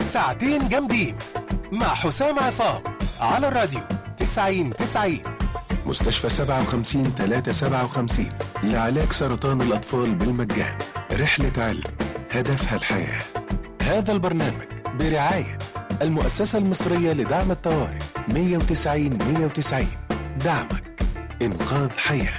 ساعتين جامدين مع حسام عصام على الراديو 90 90 مستشفى 57 357 لعلاج سرطان الأطفال بالمجان رحلة علم هدفها الحياة هذا البرنامج برعاية المؤسسة المصرية لدعم الطوارئ 190 190 دعمك إنقاذ حياه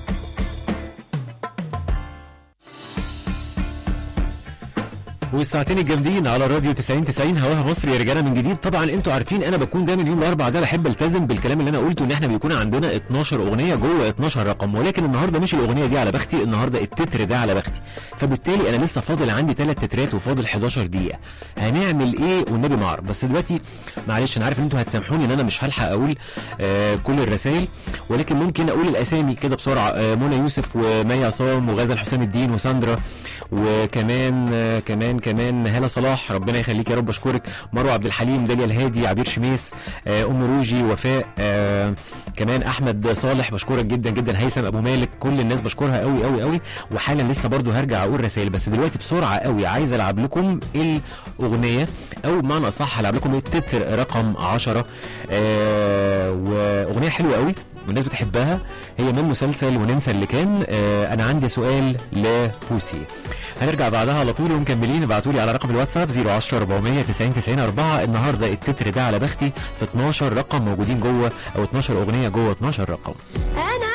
والساعتين الجامدين على الراديو 90 90 هواها مصر يا رجاله من جديد طبعا انتوا عارفين انا بكون دايما يوم الاربعاء ده بحب التزم بالكلام اللي انا قلته ان احنا بيكون عندنا 12 اغنيه جوه 12 رقم ولكن النهارده مش الاغنيه دي على بختي النهارده التتر ده على بختي فبالتالي انا لسه فاضل عندي ثلاث تترات وفاضل 11 دقيقه هنعمل ايه والنبي ما اعرف بس دلوقتي معلش انا عارف ان انتوا هتسامحوني ان انا مش هلحق اقول آه كل الرسائل ولكن ممكن اقول الاسامي كده بسرعه آه منى يوسف ومي عصام وغزل حسام الدين وساندرا وكمان آه كمان كمان هاله صلاح ربنا يخليك يا رب اشكرك مروه عبد الحليم داليا الهادي عبير شميس آه ام روجي وفاء آه كمان احمد صالح بشكرك جدا جدا هيثم ابو مالك كل الناس بشكرها قوي قوي قوي وحالا لسه برضو هرجع اقول رسائل بس دلوقتي بسرعه قوي عايز العب لكم الاغنيه او بمعنى اصح هلعب لكم التتر رقم 10 آه واغنيه حلوه قوي والناس بتحبها هي من مسلسل وننسى اللي كان آه انا عندي سؤال لبوسي هنرجع بعدها على طول ومكملين ابعتوا لي على رقم الواتساب 010 400 90 90 4 النهارده التتر ده على بختي في 12 رقم موجودين جوه او 12 اغنيه جوه 12 رقم انا